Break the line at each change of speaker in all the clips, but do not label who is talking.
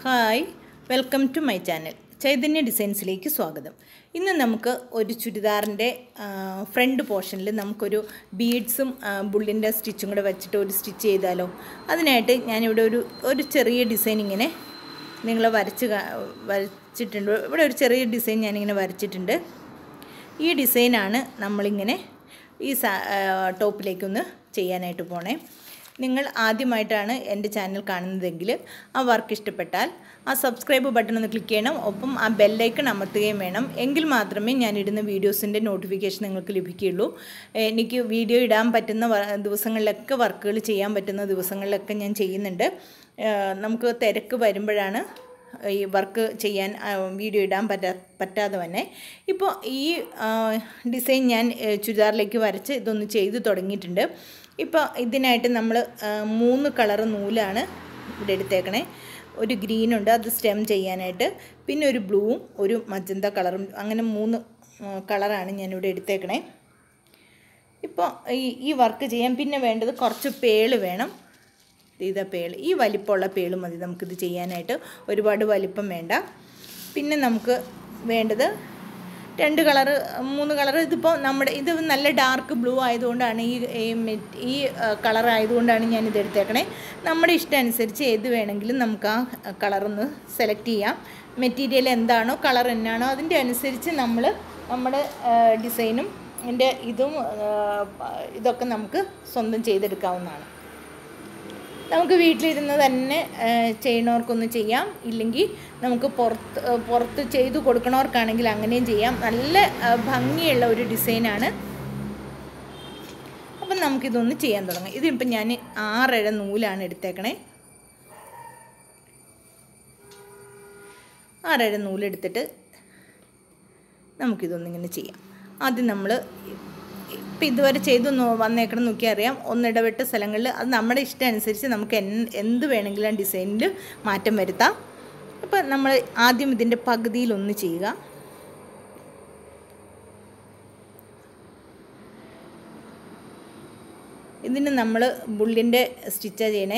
Hi welcome to my channel Chaitanya ഡിസൈൻസിലേക്ക് സ്വാഗതം ഇന്ന് നമുക്ക് ഒരു ചുരിദാറിൻ്റെ ഫ്രണ്ട് പോർഷനിൽ നമുക്കൊരു ബീഡ്സും ബുള്ളിൻ്റെ സ്റ്റിച്ചും കൂടെ വെച്ചിട്ട് ഒരു സ്റ്റിച്ച് ചെയ്താലോ അതിനായിട്ട് ഞാനിവിടെ ഒരു ഒരു ചെറിയ ഡിസൈൻ ഇങ്ങനെ നിങ്ങൾ വരച്ച് കാ- വരച്ചിട്ടുണ്ട് ഇവിടെ ഒരു ചെറിയ ഡിസൈൻ ഞാനിങ്ങനെ വരച്ചിട്ടുണ്ട് ഈ ഡിസൈനാണ് നമ്മളിങ്ങനെ ഈ സാ ടോപ്പിലേക്കൊന്ന് ചെയ്യാനായിട്ട് പോണേ നിങ്ങൾ ആദ്യമായിട്ടാണ് എൻ്റെ ചാനൽ കാണുന്നതെങ്കിൽ ആ വർക്ക് ഇഷ്ടപ്പെട്ടാൽ ആ സബ്സ്ക്രൈബ് ബട്ടൺ ഒന്ന് ക്ലിക്ക് ചെയ്യണം ഒപ്പം ആ ബെല്ലൈക്കൺ അമർത്തുകയും വേണം എങ്കിൽ മാത്രമേ ഞാൻ ഇടുന്ന വീഡിയോസിൻ്റെ നോട്ടിഫിക്കേഷൻ നിങ്ങൾക്ക് ലഭിക്കുകയുള്ളൂ എനിക്ക് വീഡിയോ ഇടാൻ പറ്റുന്ന വ- ദിവസങ്ങളിലൊക്കെ വർക്കുകൾ ചെയ്യാൻ പറ്റുന്ന ദിവസങ്ങളിലൊക്കെ ഞാൻ ചെയ്യുന്നുണ്ട് ഏഹ് നമുക്ക് തിരക്ക് വരുമ്പോഴാണ് ഈ വർക്ക് ചെയ്യാൻ ആ, വീഡിയോ ഇടാൻ പറ്റാ പറ്റാതെ തന്നെ ഇപ്പോൾ ഈ ആ, ഡിസൈൻ ഞാൻ ഏ, ചുരിദാറിലേക്ക് വരച്ച് ഇതൊന്ന് ചെയ്ത് തുടങ്ങിയിട്ടുണ്ട് ഇപ്പോൾ ഇതിനായിട്ട് നമ്മൾ ആ, മൂന്ന് കളർ നൂലാണ് ഇവിടെ എടുത്തേക്കണേ ഒരു ഗ്രീനുണ്ട് അത് സ്റ്റെം ചെയ്യാനായിട്ട് പിന്നെ ഒരു ബ്ലൂവും ഒരു മജന്ത കളറും അങ്ങനെ മൂന്ന് ആ, കളറാണ് ഞാനിവിടെ എടുത്തേക്കണേ ഇപ്പോൾ ഈ ഈ വർക്ക് ചെയ്യാൻ പിന്നെ വേണ്ടത് കുറച്ച് പേള് വേണം ഇതാ പേള് ഈ വലിപ്പമുള്ള പേള് മതി നമുക്കിത് ചെയ്യാനായിട്ട് ഒരുപാട് വലിപ്പം വേണ്ട പിന്നെ നമുക്ക് വേണ്ടത് രണ്ട് കളറ് മൂന്ന് കളർ ഇതിപ്പോൾ നമ്മുടെ ഇത് നല്ല ഡാർക്ക് ബ്ലൂ ആയതുകൊണ്ടാണ് ഈ ഈ മെറ്റ് ഈ കളർ ആയതുകൊണ്ടാണ് ഞാൻ ഇത് എടുത്തേക്കണേ നമ്മുടെ ഇഷ്ടം അനുസരിച്ച് ഏത് വേണമെങ്കിലും നമുക്ക് ആ കളറൊന്ന് സെലക്ട് ചെയ്യാം മെറ്റീരിയൽ എന്താണോ കളർ എന്നാണോ അതിൻ്റെ അനുസരിച്ച് നമ്മൾ നമ്മുടെ ഡിസൈനും എൻ്റെ ഇതും ആ, ഇതൊക്കെ നമുക്ക് സ്വന്തം ചെയ്തെടുക്കാവുന്നതാണ് നമുക്ക് വീട്ടിലിരുന്ന് തന്നെ ആ, ചെയ്യണവർക്കൊന്ന് ചെയ്യാം ഇല്ലെങ്കിൽ നമുക്ക് പുറത്ത് ആ, പുറത്ത് ചെയ്തു കൊടുക്കണവർക്കാണെങ്കിൽ അങ്ങനെയും ചെയ്യാം നല്ല ആ, ഭംഗിയുള്ള ഒരു ഡിസൈനാണ് അപ്പം നമുക്കിതൊന്ന് ചെയ്യാൻ തുടങ്ങാം ഇതിപ്പം ഞാൻ ആറര നൂലാണ് എടുത്തേക്കണേ ആറര നൂലെടുത്തിട്ട് നമുക്കിതൊന്നിങ്ങനെ ചെയ്യാം ആദ്യം നമ്മൾ ഇപ്പം ഇതുവരെ ചെയ്തു നോ- വന്നേക്കണം നോക്കി അറിയാം ഒന്നിടവിട്ട സ്ഥലങ്ങളിൽ അത് നമ്മുടെ ഇഷ്ടം അനുസരിച്ച് നമുക്ക് എന്ത് എന്ത് വേണമെങ്കിലും ആ ഡിസൈനിൽ മാറ്റം വരുത്താം അപ്പം നമ്മൾ ആദ്യം ഇതിൻ്റെ പകുതിയിലൊന്ന് ചെയ്യുക ഇതിന് നമ്മൾ ബുള്ളിൻ്റെ സ്റ്റിച്ചാണ് ചെയ്യണേ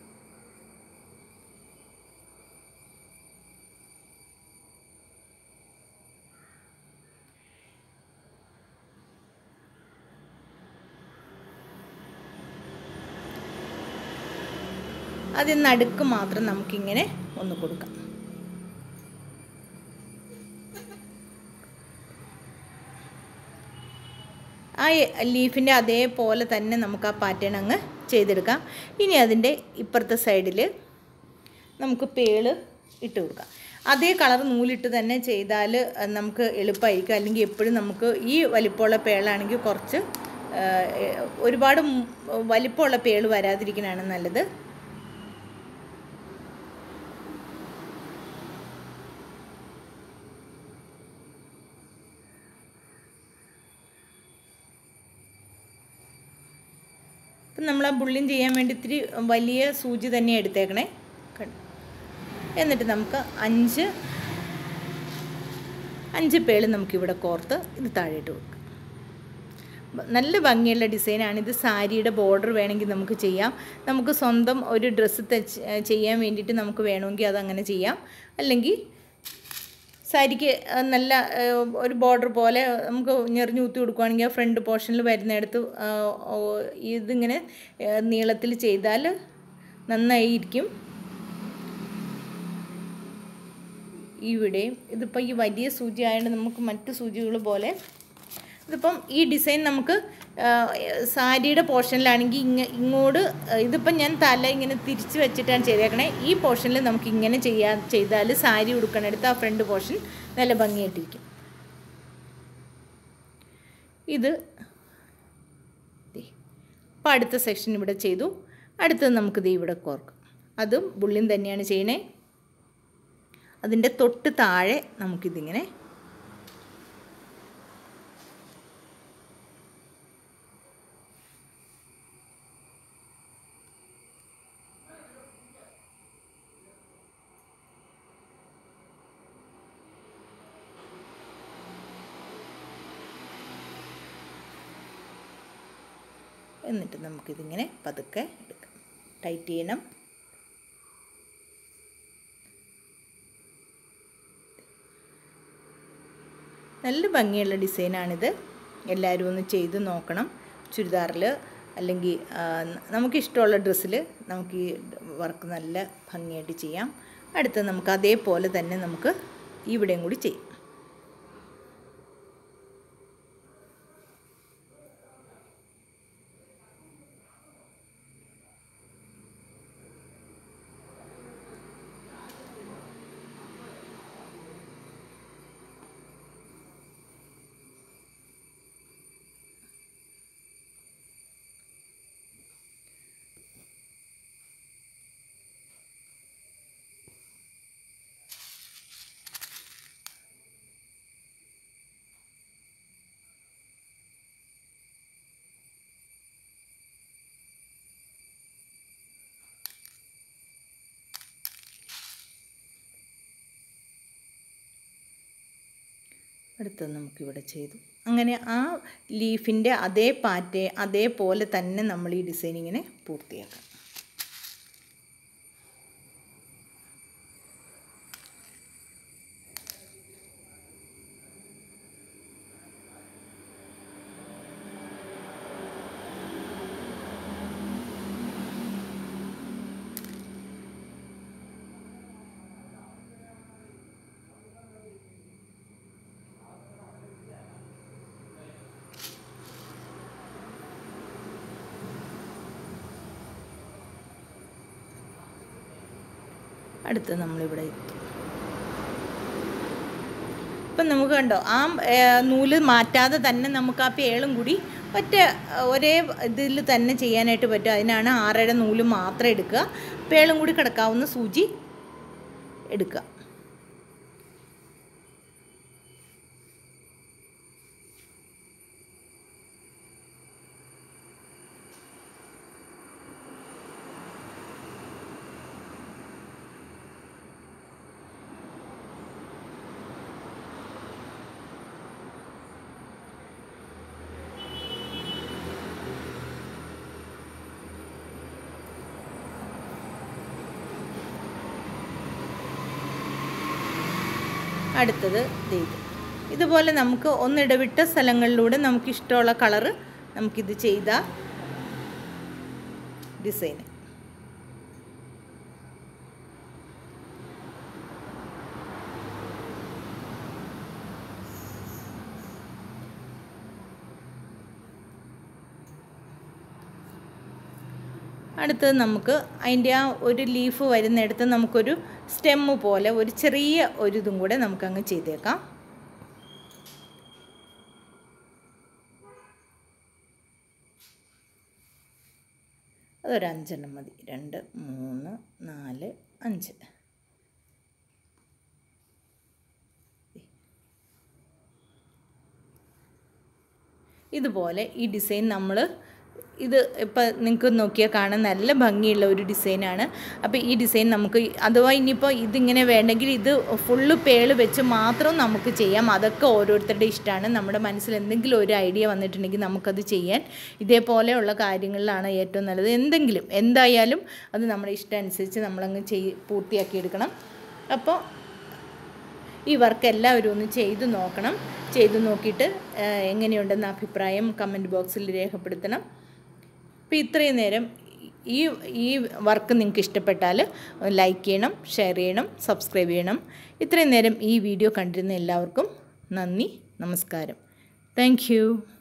അതിൽ നടുക്ക് മാത്രം നമുക്കിങ്ങനെ ഒന്ന് കൊടുക്കാം ആ ലീഫിൻ്റെ അതേപോലെ തന്നെ നമുക്ക് ആ പാറ്റേൺ അങ്ങ് ചെയ്തെടുക്കാം ഇനി അതിൻ്റെ ഇപ്പുറത്തെ സൈഡിൽ നമുക്ക് പേള് ഇട്ട് കൊടുക്കാം അതേ കളർ നൂലിട്ട് തന്നെ ചെയ്താൽ അഹ് നമുക്ക് എളുപ്പമായിരിക്കും അല്ലെങ്കിൽ എപ്പോഴും നമുക്ക് ഈ വലിപ്പമുള്ള പേളാണെങ്കിൽ കുറച്ച് ആഹ്, ഒരുപാട് ഉം വലിപ്പമുള്ള പേള് വരാതിരിക്കണതാണ് നല്ലത് അപ്പം നമ്മൾ ആ ബുള്ളിങ് ചെയ്യാൻ വേണ്ടി ഇത്തിരി വലിയ സൂചി തന്നെ എടുത്തേക്കണേ കണ്ടോ? എന്നിട്ട് നമുക്ക് അഞ്ച് അഞ്ച് പേള് നമുക്കിവിടെ കോർത്ത് ഇത് താഴേട്ട് കൊടുക്കാം ബ- നല്ല ഭംഗിയുള്ള ഡിസൈനാണ് ഇത് സാരിയുടെ ബോർഡർ വേണമെങ്കിൽ നമുക്ക് ചെയ്യാം നമുക്ക് സ്വന്തം ഒരു ഡ്രസ്സ് തച്ച് ചെയ്യാൻ വേണ്ടിയിട്ട് നമുക്ക് വേണമെങ്കിൽ അതങ്ങനെ ചെയ്യാം അല്ലെങ്കിൽ സാരിക്ക് ആ, നല്ല ആ, ഒരു ബോർഡർ പോലെ നമുക്ക് ഞെറിഞ്ഞ് ഊത്തി കൊടുക്കുകയാണെങ്കിൽ ആ ഫ്രണ്ട് പോർഷനിൽ വരുന്നിടത്ത് ആ, ഓ, ഇതിങ്ങനെ നീളത്തിൽ ചെയ്താൽ നന്നായിരിക്കും ഇവിടെയും ഇതിപ്പോൾ ഈ വലിയ സൂചി ആയതുകൊണ്ട് നമുക്ക് മറ്റ് സൂചികൾ പോലെ ഇതിപ്പം ഈ ഡിസൈൻ നമുക്ക് ആ, സാരിയുടെ പോർഷനിലാണെങ്കിൽ ഇങ്ങ ഇങ്ങോട്ട് ഇതിപ്പം ഞാൻ തല ഇങ്ങനെ തിരിച്ച് വെച്ചിട്ടാണ് ചെയ്തേക്കണേ ഈ പോർഷനിൽ നമുക്ക് ഇങ്ങനെ ചെയ്യാ ചെയ്താൽ സാരി ഉടുക്കണെടുത്ത് ആ ഫ്രണ്ട് പോർഷൻ നല്ല ഭംഗിയായിട്ടിരിക്കും ഇത് ദേ. അപ്പോൾ അടുത്ത സെക്ഷൻ ഇവിടെ ചെയ്തു അടുത്തത് നമുക്കിത് ഇവിടെ കോർക്കാം അതും ബുള്ളിൻ തന്നെയാണ് ചെയ്യണേ അതിൻ്റെ തൊട്ട് താഴെ നമുക്കിതിങ്ങനെ എന്നിട്ട് നമുക്കിതിങ്ങനെ പതുക്കെ എടുക്കാം ടൈറ്റ് ചെയ്യണം നല്ല ഭംഗിയുള്ള ഡിസൈനാണിത് എല്ലാവരും ഒന്ന് ചെയ്ത് നോക്കണം ചുരിദാറിൽ അല്ലെങ്കിൽ ആ, നമുക്കിഷ്ടമുള്ള ഡ്രസ്സിൽ നമുക്ക് ഈ വർക്ക് നല്ല ഭംഗിയായിട്ട് ചെയ്യാം അടുത്ത് നമുക്ക് അതേപോലെ തന്നെ നമുക്ക് ഇവിടെയും കൂടി ചെയ്യാം അടുത്തത് നമുക്കിവിടെ ചെയ്തു അങ്ങനെ ആ ലീഫിൻ്റെ അതേ പാറ്റേ അതേപോലെ തന്നെ നമ്മൾ ഈ ഡിസൈനിങ്ങിനെ പൂർത്തിയാക്കാം അടുത്ത് നമ്മളിവിടെ എത്തും ഇപ്പം നമുക്ക് കണ്ടോ ആ ഏ, നൂല് മാറ്റാതെ തന്നെ നമുക്ക് ആ പേളും കൂടി ഒറ്റ ഒരേ ഇതിൽ തന്നെ ചെയ്യാനായിട്ട് പറ്റും അതിനാണ് ആറര നൂല് മാത്രം എടുക്കുക പേളും കൂടി കിടക്കാവുന്ന സൂചി എടുക്കുക അടുത്തത് ദേ ഇത് ഇതുപോലെ നമുക്ക് ഒന്നിടവിട്ട സ്ഥലങ്ങളിലൂടെ നമുക്ക് ഇഷ്ടമുള്ള കളറ് നമുക്കിത് ചെയ്ത ഡിസൈൻ അടുത്തത് നമുക്ക് അതിൻ്റെ ആ ഒരു ലീഫ് വരുന്നിടത്ത് നമുക്കൊരു സ്റ്റെമ്മ് പോലെ ഒരു ചെറിയ ഒരു ഇതും കൂടെ നമുക്കങ്ങ് ചെയ്തേക്കാം അതൊരു അഞ്ചെണ്ണം മതി രണ്ട് മൂന്ന് നാല് അഞ്ച് ഇതുപോലെ ഈ ഡിസൈൻ നമ്മൾ ഇത് ഇപ്പം നിങ്ങൾക്ക് നോക്കിയാൽ കാണാൻ നല്ല ഭംഗിയുള്ള ഒരു ഡിസൈനാണ് അപ്പോൾ ഈ ഡിസൈൻ നമുക്ക് അഥവാ ഇനിയിപ്പോൾ ഇതിങ്ങനെ വേണമെങ്കിൽ ഇത് ഫുള്ള് പേള് വെച്ച് മാത്രം നമുക്ക് ചെയ്യാം അതൊക്കെ ഓരോരുത്തരുടെ ഇഷ്ടമാണ് നമ്മുടെ മനസ്സിൽ എന്തെങ്കിലും ഒരു ഐഡിയ വന്നിട്ടുണ്ടെങ്കിൽ നമുക്കത് ചെയ്യാൻ ഇതേപോലെയുള്ള കാര്യങ്ങളിലാണ് ഏറ്റവും നല്ലത് എന്തെങ്കിലും എന്തായാലും അത് നമ്മുടെ ഇഷ്ടം അനുസരിച്ച് നമ്മളങ്ങ് ചെയ് പൂർത്തിയാക്കി എടുക്കണം അപ്പോൾ ഈ വർക്ക് എല്ലാവരും ഒന്ന് ചെയ്തു നോക്കണം ചെയ്തു നോക്കിയിട്ട് ആ, എങ്ങനെയുണ്ടെന്ന അഭിപ്രായം കമൻറ്റ് ബോക്സിൽ രേഖപ്പെടുത്തണം അപ്പോൾ ഇത്രയും നേരം ഈ ഈ വർക്ക് നിങ്ങൾക്ക് ഇഷ്ടപ്പെട്ടാൽ ലൈക്ക് ചെയ്യണം ഷെയർ ചെയ്യണം സബ്സ്ക്രൈബ് ചെയ്യണം ഇത്രയും നേരം ഈ വീഡിയോ കണ്ടിരുന്ന എല്ലാവർക്കും നന്ദി നമസ്കാരം താങ്ക്